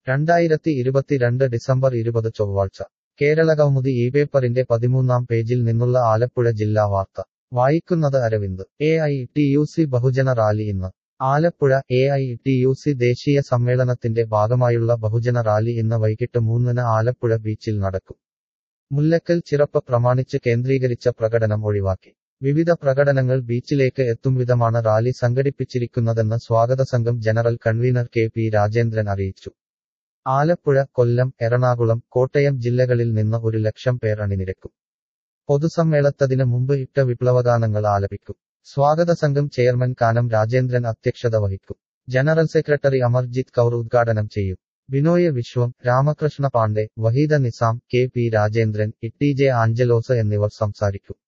രണ്ടായിരത്തി ഇരുപത്തിരണ്ട് ഡിസംബർ ഇരുപത് ചൊവ്വാഴ്ച കേരള കൗമുദി ഈ പേപ്പറിന്റെ പതിമൂന്നാം പേജിൽ നിന്നുള്ള ആലപ്പുഴ ജില്ലാ വാർത്ത വായിക്കുന്നത് Aravind A I T U C ബഹുജന റാലി ഇന്ന് Alappuzha A I T U C ദേശീയ സമ്മേളനത്തിന്റെ ഭാഗമായുള്ള ബഹുജന റാലി ഇന്ന് വൈകിട്ട് മൂന്നിന് ആലപ്പുഴ ബീച്ചിൽ നടക്കും മുല്ലക്കൽ ചിറപ്പ് പ്രമാണിച്ച് കേന്ദ്രീകരിച്ച പ്രകടനം ഒഴിവാക്കി വിവിധ പ്രകടനങ്ങൾ ബീച്ചിലേക്ക് എത്തുംവിധമാണ് റാലി സംഘടിപ്പിച്ചിരിക്കുന്നതെന്ന് സ്വാഗത സംഘം general convener K P Rajendran അറിയിച്ചു ആലപ്പുഴ കൊല്ലം എറണാകുളം കോട്ടയം ജില്ലകളിൽ നിന്ന് ഒരു ലക്ഷം പേർ അണിനിരക്കും പൊതുസമ്മേളനത്തിന് മുമ്പ് ഇട്ട വിപ്ലവഗാനങ്ങൾ ആലപിക്കും സ്വാഗത സംഘം ചെയർമാൻ കാനം രാജേന്ദ്രൻ അധ്യക്ഷത വഹിക്കും ജനറൽ സെക്രട്ടറി അമർജിത് കൗർ ഉദ്ഘാടനം ചെയ്യും Binoy Viswam Ramakrishna Pandey Waheeda Nizam K P Rajendran E T J Angelos എന്നിവർ സംസാരിക്കും